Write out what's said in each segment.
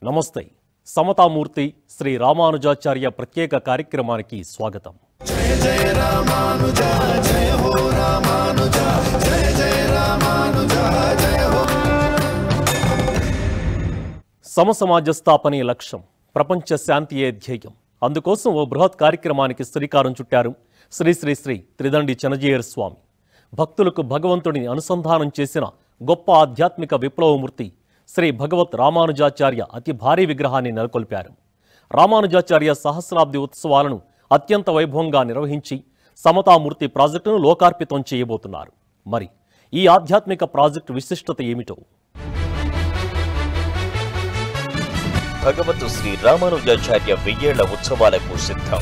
నమస్తే సమతామూర్తి శ్రీ రామానుజాచార్య ప్రత్యేక కార్యక్రమానికి స్వాగతం సమసమాజ స్థాపనే లక్ష్యం ప్రపంచ శాంతియే ధ్యేయం అందుకోసం ఓ బృహత్ కార్యక్రమానికి శ్రీకారం చుట్టారు శ్రీ శ్రీ శ్రీ త్రిదండి చనజీయర్ స్వామి భక్తులకు భగవంతుడిని అనుసంధానం చేసిన గొప్ప ఆధ్యాత్మిక విప్లవమూర్తి శ్రీ భగవత్ రామానుజాచార్య అతి భారీ విగ్రహాన్ని నెలకొల్పారు రామానుజాచార్య సహస్రాబ్ది ఉత్సవాలను అత్యంత వైభవంగా నిర్వహించి సమతామూర్తి ప్రాజెక్టును లోకార్పితం చేయబోతున్నారు మరి ఈ ఆధ్యాత్మిక ప్రాజెక్టు విశిష్టత ఏమిటో భగవత్ శ్రీ రామానుజాచార్య వెయ్యేళ్ల ఉత్సవాలకు సిద్ధం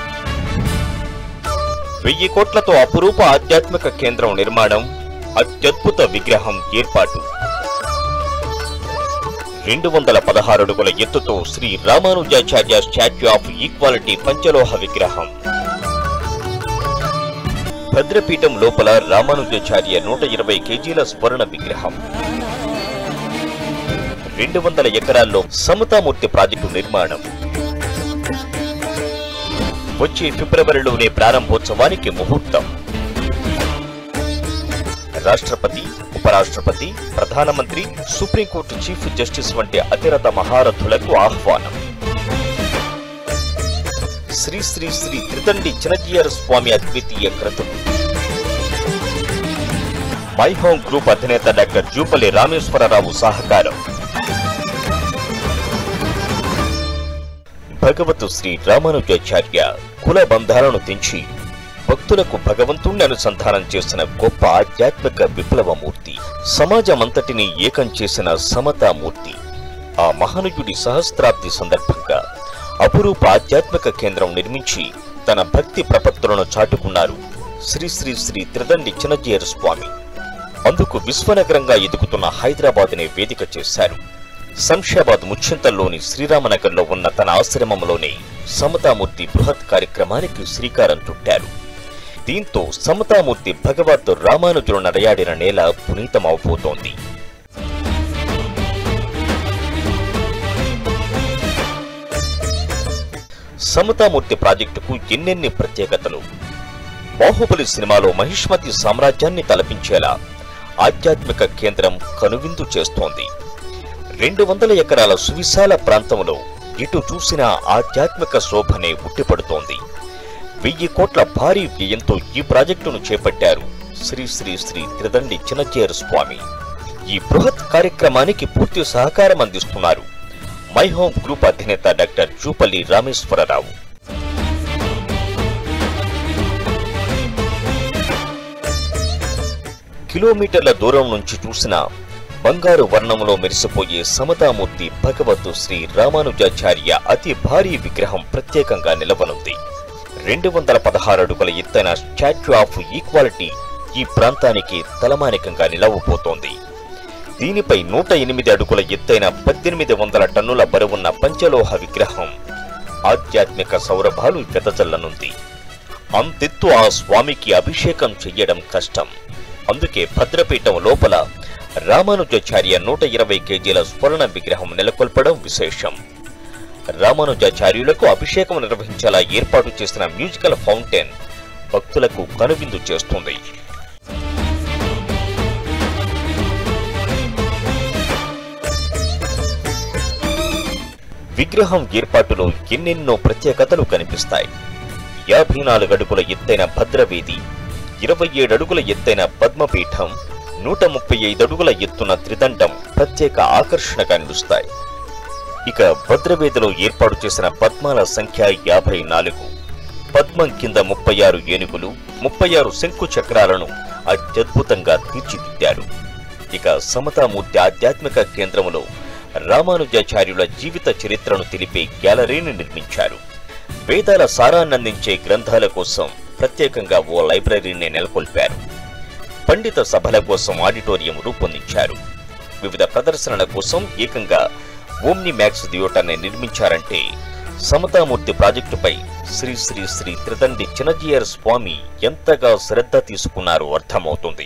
వెయ్యి కోట్లతో అపురూప ఆధ్యాత్మిక కేంద్రం నిర్మాణం అత్యద్భుత విగ్రహం ఏర్పాటు రెండు వందల పదహారు అడుగుల ఎత్తుతో Sri Ramanujacharya statue of equality పంచలోహ విగ్రహం భద్రపీఠం లోపల రామానుజాచార్య నూట ఇరవై కేజీల స్వర్ణ విగ్రహం రెండు వందల ఎకరాల్లో సమతామూర్తి ప్రాజెక్టు నిర్మాణం వచ్చే ఫిబ్రవరిలోనే ప్రారంభోత్సవానికి ముహూర్తం రాష్ట్రపతి ఉపరాష్ట్రపతి ప్రధానమంత్రి సుప్రీంకోర్టు చీఫ్ జస్టిస్ వంటి అతిరథ మహారథులకు ఆహ్వానం శ్రీ శ్రీ శ్రీ త్రిదండి చినజీయర్ స్వామి అద్వితీయ క్రతువు మై హోమ్ గ్రూప్ అధినేత డాక్టర్ జూపల్లి రామేశ్వరరావు సహకారం భగవత్ శ్రీ రామానుజాచార్య కుల బంధాలను తెంచి భక్తులకు భగవంతుణ్ణి అనుసంధానం చేసిన గొప్ప ఆధ్యాత్మిక విప్లవమూర్తి సమాజమంతటిని ఏకం చేసిన సమతామూర్తి ఆ మహనీయుడి సహస్రాబ్ది సందర్భంగా అపురూప ఆధ్యాత్మిక కేంద్రం నిర్మించి తన భక్తి ప్రపత్తులను చాటుకున్నారు శ్రీ శ్రీ శ్రీ త్రిదండి చిన్నజీయర్ స్వామి అందుకు విశ్వనగరంగా ఎదుగుతున్న హైదరాబాద్ నే వేదిక చేశారు శంషాబాద్ ముచ్చింతల్లోని శ్రీరామనగర్లో ఉన్న తన ఆశ్రమంలోనే సమతామూర్తి బృహత్ కార్యక్రమానికి శ్రీకారం చుట్టారు దీంతో సమతామూర్తి భగవత్ రామానుజులు నడయాడిన నేల పునీతమవబోతోంది సమతామూర్తి ప్రాజెక్టుకు ఎన్నెన్ని ప్రత్యేకతలు బాహుబలి సినిమాలో మహిష్మతి సామ్రాజ్యాన్ని తలపించేలా ఆధ్యాత్మిక కేంద్రం కనువిందు చేస్తోంది రెండు వందల ఎకరాల సువిశాల ప్రాంతంలో ఇటు చూసిన ఆధ్యాత్మిక శోభనే ఉట్టిపడుతోంది వెయ్యి కోట్ల భారీ వ్యయంతో ఈ ప్రాజెక్టును చేపట్టారు శ్రీ శ్రీ శ్రీ త్రిదండి చిన్నచేరు స్వామి ఈ బృహత్ కార్యక్రమానికి పూర్తి సహకారం అందిస్తున్నారు మై హోమ్ గ్రూప్ అధినేత డాక్టర్ జూపల్లి రామేశ్వరరావు కిలోమీటర్ల దూరం నుంచి చూసిన బంగారు వర్ణంలో మెరిసిపోయే సమతామూర్తి భగవత్ శ్రీ రామానుజాచార్య అతి భారీ విగ్రహం ప్రత్యేకంగా నిలవనుంది రెండు వందల పదహారు అడుగుల ఎత్తైన స్టాచ్యూ ఆఫ్ ఈక్వాలిటీ ఈ ప్రాంతానికి తలమానికంగా నిలవబోతోంది దీనిపై నూట ఎనిమిది అడుగుల ఎత్తైన పద్దెనిమిది వందల టన్నుల బరువున్న పంచలోహ విగ్రహం ఆధ్యాత్మిక సౌరభాలు వెదజల్లనుంది అంతెత్తు ఆ స్వామికి అభిషేకం చెయ్యడం కష్టం అందుకే భద్రపీఠం లోపల రామానుజాచార్య నూట ఇరవై కేజీల స్వర్ణ విగ్రహం నెలకొల్పడం విశేషం రామానుజాచార్యులకు అభిషేకం నిర్వహించేలా ఏర్పాటు చేసిన మ్యూజికల్ ఫౌంటైన్ భక్తులకు కనువిందు చేస్తుంది విగ్రహం ఏర్పాటులో ఎన్నెన్నో ప్రత్యేకతలు కనిపిస్తాయి యాభై నాలుగు అడుగుల ఎత్తైన భద్రవేది ఇరవై ఏడు అడుగుల ఎత్తైన పద్మపీఠం నూట ముప్పై ఐదు అడుగుల ఎత్తున త్రిదండం ప్రత్యేక ఆకర్షణగా నిలుస్తాయి ఇక భద్రవేదిలో ఏర్పాటు చేసిన పద్మాల సంఖ్య యాభై నాలుగు పద్మం కింద ముప్పై ఆరు ఏనుగులు ముప్పై ఆరు శంకు చక్రాలను అత్యద్భుతంగా తీర్చిదిద్దారు ఇక సమతామూర్తి ఆధ్యాత్మిక కేంద్రములో రామానుజాచార్యుల జీవిత చరిత్రను తెలిపే గ్యాలరీని నిర్మించారు వేదాల సారాన్నందించే గ్రంథాల కోసం ప్రత్యేకంగా ఓ లైబ్రరీని నెలకొల్పారు పండిత సభల కోసం ఆడిటోరియం రూపొందించారు వివిధ ప్రదర్శనల కోసం ఏకంగా ఓమ్ని మ్యాక్స్ థియేటర్ని నిర్మించారంటే సమతామూర్తి ప్రాజెక్టుపై శ్రీ శ్రీ శ్రీ త్రిదండి చినజీయర్ స్వామి ఎంతగా శ్రద్ధ తీసుకున్నారో అర్థమవుతుంది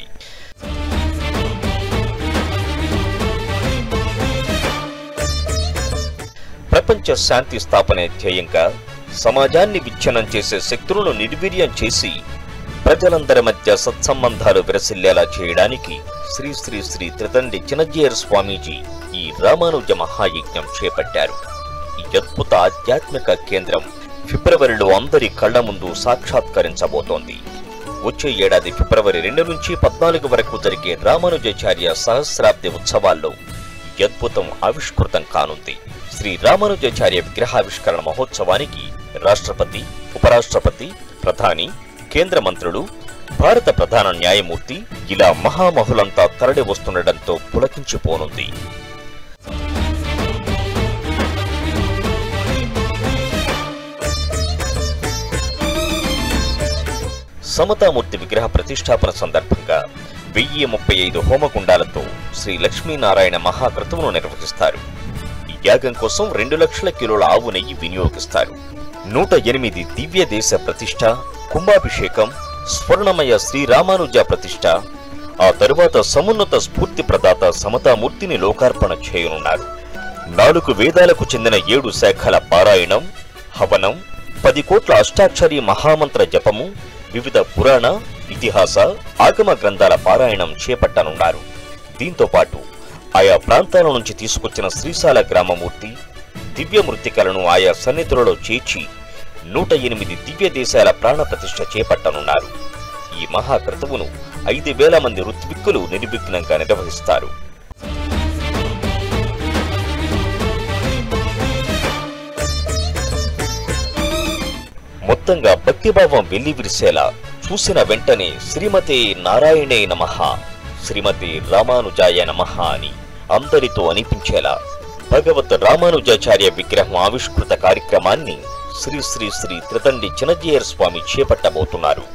ప్రపంచ శాంతి స్థాపనే ధ్యేయంగా సమాజాన్ని విచ్ఛిన్నం చేసే శక్తులను నిర్వీర్యం చేసి ప్రజలందరి మధ్య సత్సంబంధాలు విరసిల్లేలా చేయడానికి శ్రీ శ్రీ శ్రీ త్రిదండి చిన్నజీయర్ స్వామీజీ ఈ రామానుజ మహాయజ్ఞం చేపట్టారు ఈ అద్భుత ఆధ్యాత్మిక కేంద్రం ఫిబ్రవరిలో అందరి కళ్ల ముందు సాక్షాత్కరించబోతోంది వచ్చే ఏడాది ఫిబ్రవరి రెండు నుంచి పద్నాలుగు వరకు జరిగే రామానుజాచార్య సహస్రాబ్ది ఉత్సవాల్లో ఈ అద్భుతం ఆవిష్కృతం కానుంది శ్రీ రామానుజాచార్య విగ్రహావిష్కరణ మహోత్సవానికి రాష్ట్రపతి ఉపరాష్ట్రపతి ప్రధాని కేంద్ర మంత్రులు భారత ప్రధాన న్యాయమూర్తి ఇలా మహామహులంతా తరలి వస్తుండటంతో పులకించిపోనుంది సమతామూర్తి విగ్రహ ప్రతిష్టాపన సందర్భంగా వెయ్యి ముప్పై ఐదు హోమగుండాలతో శ్రీ లక్ష్మీనారాయణ మహాక్రతువును నిర్వహిస్తారు ఈ యాగం కోసం రెండు లక్షల కిలోల ఆవు నెయ్యి వినియోగిస్తారు నూట ఎనిమిది దివ్య దేశ ప్రతిష్ట కుంభాభిషేకం స్వర్ణమయ శ్రీరామానుజ ప్రతిష్ట ఆ తరువాత సమున్నత స్ఫూర్తి ప్రదాత సమతామూర్తిని లోకార్పణ చేయనున్నారు నాలుగు వేదాలకు చెందిన ఏడు శాఖల పారాయణం హవనం పది కోట్ల అష్టాక్షరి మహామంత్ర జపము వివిధ పురాణ ఇతిహాస ఆగమ గ్రంథాల పారాయణం చేపట్టనున్నారు దీంతో పాటు ఆయా ప్రాంతాల నుంచి తీసుకొచ్చిన శ్రీశాల గ్రామమూర్తి దివ్య మృతికలను ఆయా సన్నిధులలో చేర్చి నూట ఎనిమిది దివ్య దేశాల ప్రాణ ప్రతిష్ఠ చేపట్టనున్నారు ఈ మహాక్రతువును ఐదు వేల మంది ఋత్విక్కులు నిర్విఘ్నంగా నిర్వహిస్తారు మొత్తంగా భక్తిభావం వెల్లివిరిసేలా చూసిన వెంటనే శ్రీమతే నారాయణే నమః శ్రీమతి రామానుజాయ నమః అని అందరితో అనిపించేలా భగవత్ రామానుజాచార్య విగ్రహం ఆవిష్కృత కార్యక్రమాన్ని శ్రీ శ్రీ శ్రీ త్రితండి చినజీయర్ స్వామి చేపట్టబోతున్నారు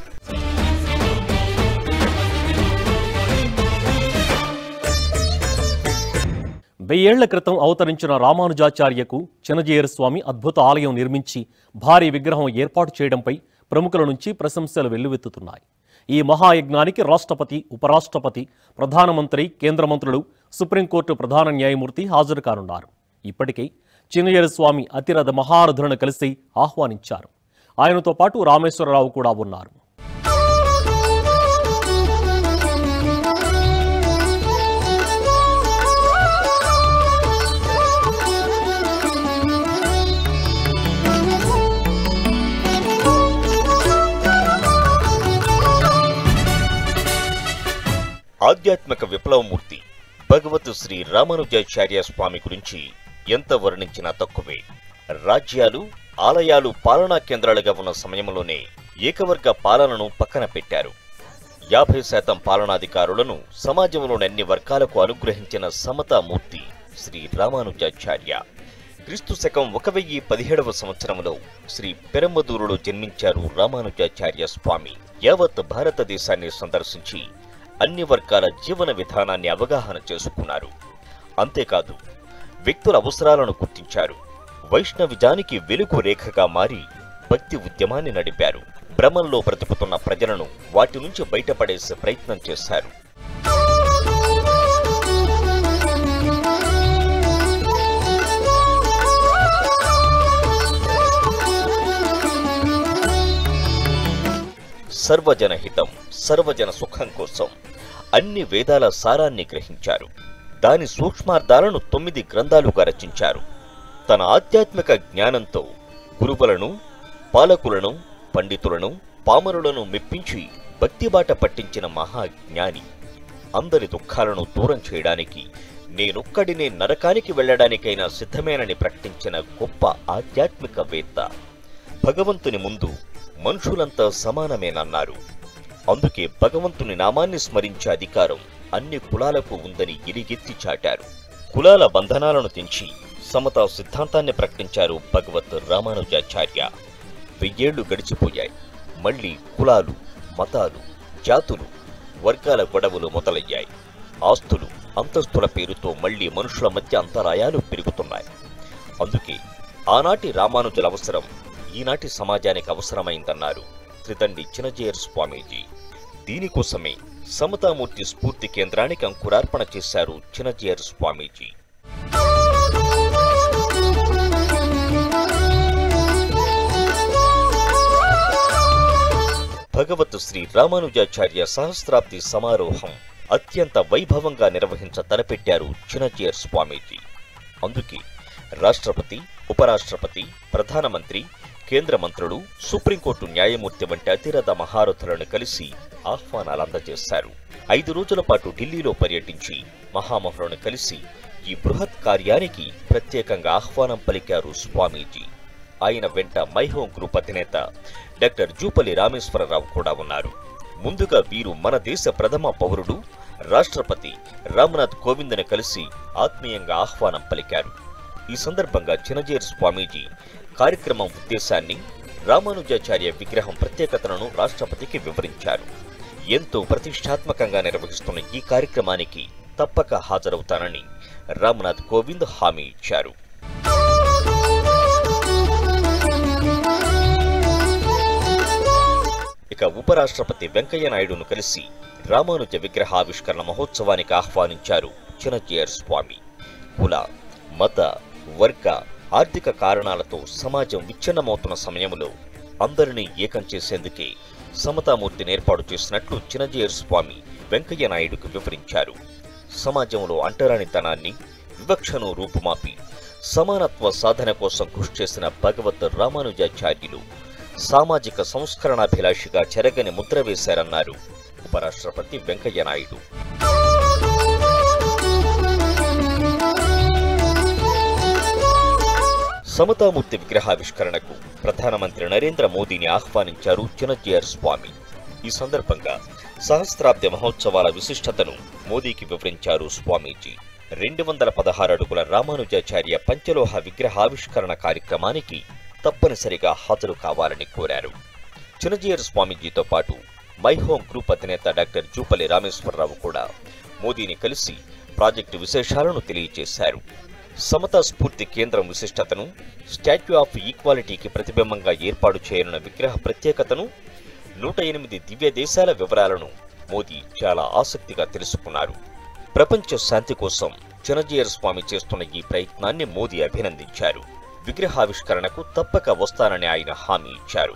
వెయ్యేళ్ల క్రితం అవతరించిన రామానుజాచార్యకు చినజీయర్ స్వామి అద్భుత ఆలయం నిర్మించి భారీ విగ్రహం ఏర్పాటు చేయడంపై ప్రముఖుల నుంచి ప్రశంసలు వెల్లువెత్తుతున్నాయి ఈ మహాయజ్ఞానికి రాష్ట్రపతి ఉపరాష్ట్రపతి ప్రధానమంత్రి కేంద్ర మంత్రులు సుప్రీంకోర్టు ప్రధాన న్యాయమూర్తి హాజరు కానున్నారు ఇప్పటికే చినజీయర్ స్వామి అతిరథ మహారథులను కలిసి ఆహ్వానించారు ఆయనతో పాటు రామేశ్వరరావు కూడా ఉన్నారు ఆధ్యాత్మిక విప్లవమూర్తి భగవత్ శ్రీ రామానుజాచార్య స్వామి గురించి ఎంత వర్ణించినా తక్కువే రాజ్యాలు ఆలయాలు పాలనా కేంద్రాలుగా ఉన్న సమయంలోనే ఏకవర్గ పాలనను పక్కన పెట్టారు యాభై శాతం పాలనాధికారులను సమాజంలోని అన్ని వర్గాలకు అనుగ్రహించిన సమతామూర్తి శ్రీ రామానుజాచార్య క్రీస్తు శకం ఒక వెయ్యి పదిహేడవ సంవత్సరంలో శ్రీ పెరంబదూరులో జన్మించారు రామానుజాచార్య స్వామి యావత్ భారతదేశాన్ని సందర్శించి అన్ని వర్గాల జీవన విధానాన్ని అవగాహన చేసుకున్నారు అంతేకాదు వ్యక్తుల అవసరాలను గుర్తించారు వైష్ణవిజానికి వెలుగు రేఖగా మారి భక్తి ఉద్యమాన్ని నడిపారు భ్రమంలో బ్రతుకుతున్న ప్రజలను వాటి నుంచి బయటపడేసే ప్రయత్నం చేశారు సర్వజన హితం సర్వజన సుఖం కోసం అన్ని వేదాల సారాన్ని గ్రహించారు దాని సూక్ష్మార్థాలను తొమ్మిది గ్రంథాలుగా రచించారు తన ఆధ్యాత్మిక జ్ఞానంతో గురువులను పాలకులను పండితులను పామరులను మెప్పించి భక్తిబాట పట్టించిన మహాజ్ఞాని అందరి దుఃఖాలను దూరం చేయడానికి నేనొక్కడినే నరకానికి వెళ్ళడానికైనా సిద్ధమేనని ప్రకటించిన గొప్ప ఆధ్యాత్మికవేత్త భగవంతుని ముందు మనుషులంతా సమానమేనన్నారు అందుకే భగవంతుని నామాన్ని స్మరించే అధికారం అన్ని కులాలకు ఉందని ఎరిగెత్తి చాటారు కులాల బంధనాలను తెంచి సమతా సిద్ధాంతాన్ని ప్రకటించారు భగవత్ రామానుజాచార్య వెయ్యేళ్లు గడిచిపోయాయి మళ్ళీ కులాలు మతాలు జాతులు వర్గాల గొడవలు మొదలయ్యాయి ఆస్తులు అంతస్తుల పేరుతో మళ్ళీ మనుషుల మధ్య అంతరాయాలు పెరుగుతున్నాయి అందుకే ఆనాటి రామానుజుల అవసరం ఈనాటి సమాజానికి అవసరమైందన్నారు త్రిదండి చినజేయర్ స్వామీజీ దీనికోసమే సమతామూర్తి స్ఫూర్తి కేంద్రానికి అంకురార్పణ చేశారు చినజేయర్ స్వామీజీ భగవత్ శ్రీ రామానుజాచార్య సహస్రాబ్ది సమారోహం అత్యంత వైభవంగా నిర్వహించ తలపెట్టారు చినజీయర్ స్వామీజీ అందుకే రాష్ట్రపతి ఉపరాష్ట్రపతి ప్రధానమంత్రి కేంద్ర మంత్రులు సుప్రీంకోర్టు న్యాయమూర్తి వంటి అతిరథ మహారథులను కలిసి ఆహ్వానాలు అందజేశారు ఐదు రోజుల పాటు ఢిల్లీలో పర్యటించి మహామహులను కలిసి ఈ బృహత్ కార్యానికి ప్రత్యేకంగా ఆహ్వానం పలికారు స్వామీజీ ఆయన వెంట మైహోం గ్రూప్ అధినేత డాక్టర్ జూపల్లి రామేశ్వరరావు కూడా ఉన్నారు ముందుగా వీరు మన దేశ ప్రథమ పౌరుడు రాష్ట్రపతి రామ్నాథ్ కోవింద్ను కలిసి ఆత్మీయంగా ఆహ్వానం పలికారు ఈ సందర్భంగా చినజీర్ స్వామీజీ కార్యక్రమం ఉద్దేశాన్ని రామానుజాచార్య విగ్రహం ప్రత్యేకతలను రాష్ట్రపతికి వివరించారు ఎంతో ప్రతిష్టాత్మకంగా నిర్వహిస్తున్న ఈ కార్యక్రమానికి తప్పక హాజరవుతానని రామ్నాథ్ కోవింద్ హామీ ఇచ్చారు ఇక ఉపరాష్ట్రపతి వెంకయ్య నాయుడును కలిసి రామానుజ విగ్రహావిష్కరణ మహోత్సవానికి ఆహ్వానించారు చినజీయర్ స్వామి కుల మత వర్గ ఆర్థిక కారణాలతో సమాజం విచ్ఛిన్నమవుతున్న సమయంలో అందరినీ ఏకం చేసేందుకే సమతామూర్తిని ఏర్పాటు చేసినట్లు చినజీయర్ స్వామి వెంకయ్య నాయుడుకు వివరించారు సమాజంలో అంటరానితనాన్ని వివక్షను రూపుమాపి సమానత్వ సాధన కోసం కృషి చేసిన భగవత్ రామానుజాచార్యులు సామాజిక సంస్కరణాభిలాషిగా చెరగని ముద్ర వేశారన్నారు ఉపరాష్ట్రపతి వెంకయ్య నాయుడు సమతామూర్తి విగ్రహావిష్కరణకు ప్రధానమంత్రి నరేంద్ర మోదీని ఆహ్వానించారు చినజీయర్ స్వామి ఈ సందర్భంగా సహస్రాబ్ది మహోత్సవాల విశిష్టతను మోదీకి వివరించారు స్వామీజీ రెండు వందల పదహారు అడుగుల రామానుజాచార్య పంచలోహ విగ్రహావిష్కరణ కార్యక్రమానికి తప్పనిసరిగా హాజరు కావాలని కోరారు చినజీయర్ స్వామీజీతో పాటు మైహోం గ్రూప్ అధినేత డాక్టర్ జూపల్లి రామేశ్వరరావు కూడా మోదీని కలిసి ప్రాజెక్టు విశేషాలను తెలియజేశారు సమతా స్ఫూర్తి కేంద్రం విశిష్టతను స్టాచ్యూ ఆఫ్ ఈక్వాలిటీకి ప్రతిబింబంగా ఏర్పాటు చేయనున్న విగ్రహ ప్రత్యేకతను నూట ఎనిమిది దివ్య దేశాల వివరాలను మోదీ చాలా ఆసక్తిగా తెలుసుకున్నారు ప్రపంచ శాంతి కోసం చినజీయర్ స్వామి చేస్తున్న ఈ ప్రయత్నాన్ని మోదీ అభినందించారు విగ్రహావిష్కరణకు తప్పక వస్తానని ఆయన హామీ ఇచ్చారు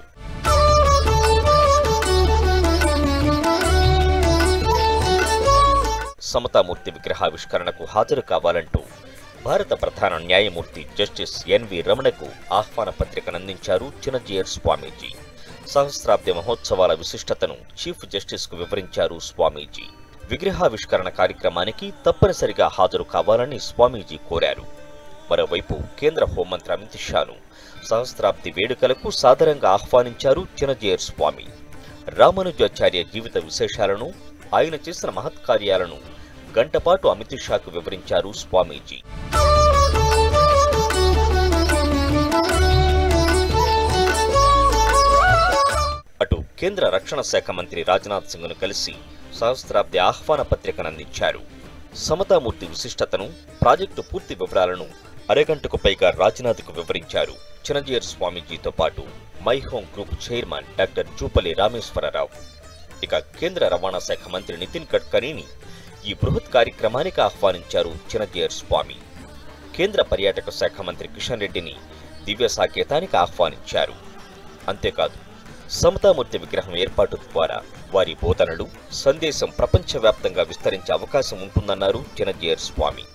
సమతామూర్తి విగ్రహావిష్కరణకు హాజరు కావాలంటూ భారత ప్రధాన న్యాయమూర్తి జస్టిస్ ఎన్వి రమణకు ఆహ్వాన పత్రికను అందించారు చినజీయర్ స్వామీజీ సహస్రాబ్ది మహోత్సవాల విశిష్టతను చీఫ్ జస్టిస్ కు వివరించారు స్వామీజీ విగ్రహావిష్కరణ కార్యక్రమానికి తప్పనిసరిగా హాజరు కావాలని స్వామీజీ కోరారు మరోవైపు కేంద్ర హోంమంత్రి అమిత్ షాను సహస్రాబ్ది వేడుకలకు సాదరంగా ఆహ్వానించారు చినజీయర్ స్వామి రామానుజాచార్య జీవిత విశేషాలను ఆయన చేసిన మహత్కార్యాలను గంటపాటు అమిత్ షాకు వివరించారు స్వామీజీ అటు కేంద్ర రక్షణ శాఖ మంత్రి రాజ్నాథ్ సింగ్ను కలిసి సహస్రాబ్ది ఆహ్వాన పత్రికను అందించారు సమతామూర్తి విశిష్టతను ప్రాజెక్టు పూర్తి వివరాలను అరగంటకు పైగా రాజ్నాథ్కు వివరించారు చినజీయర్ స్వామీజీతో పాటు my home group chairman doctor Jupally Rameshwar Rao ఇక కేంద్ర రవాణా శాఖ మంత్రి నితిన్ గడ్కరీని ఈ బృహత్ కార్యక్రమానికి ఆహ్వానించారు చినజీయర్ స్వామి కేంద్ర పర్యాటక శాఖ మంత్రి కిషన్ రెడ్డిని దివ్య సాకేతానికి ఆహ్వానించారు అంతేకాదు సమతామూర్తి విగ్రహం ఏర్పాటు ద్వారా వారి బోధనలు సందేశం ప్రపంచవ్యాప్తంగా విస్తరించే అవకాశం ఉంటుందన్నారు చినజీయర్ స్వామి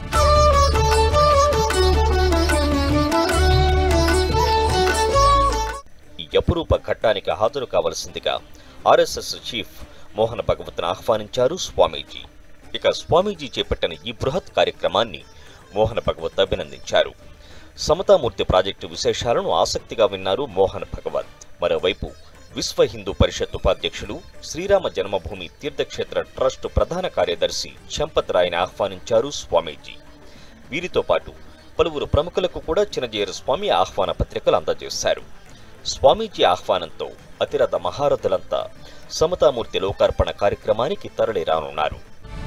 ఈ అపురూప ఘట్టానికి హాజరు కావలసిందిగా ఆర్ఎస్ఎస్ చీఫ్ మోహన్ భగవత్ను ఆహ్వానించారు స్వామీజీ ఇక స్వామీజీ చేపట్టిన ఈ బృహత్ కార్యక్రమాన్ని మోహన్ భగవత్ అభినందించారు సమతామూర్తి ప్రాజెక్టు విశేషాలను ఆసక్తిగా విన్నారు మోహన్ భగవత్ మరోవైపు విశ్వ హిందూ పరిషత్ ఉపాధ్యక్షులు శ్రీరామ జన్మభూమి తీర్థక్షేత్ర ట్రస్ట్ ప్రధాన కార్యదర్శి చంపత్ రాయ్ని ఆహ్వానించారు స్వామీజీ వీరితో పాటు పలువురు ప్రముఖులకు కూడా చినజీయర్ స్వామి ఆహ్వాన పత్రికలు అందజేశారు స్వామీజీ ఆహ్వానంతో అతిరథ మహారథులంతా సమతామూర్తి లోకార్పణ కార్యక్రమానికి తరలి రానున్నారు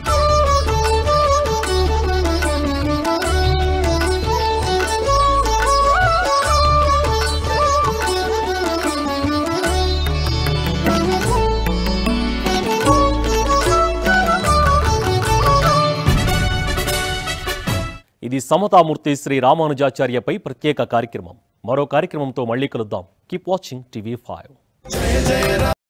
ఇది సమతామూర్తి శ్రీ రామానుజాచార్యపై ప్రత్యేక కార్యక్రమం మరో కార్యక్రమంతో మళ్ళీ కలుద్దాం కీప్ వాచింగ్ టీవీ ఫైవ్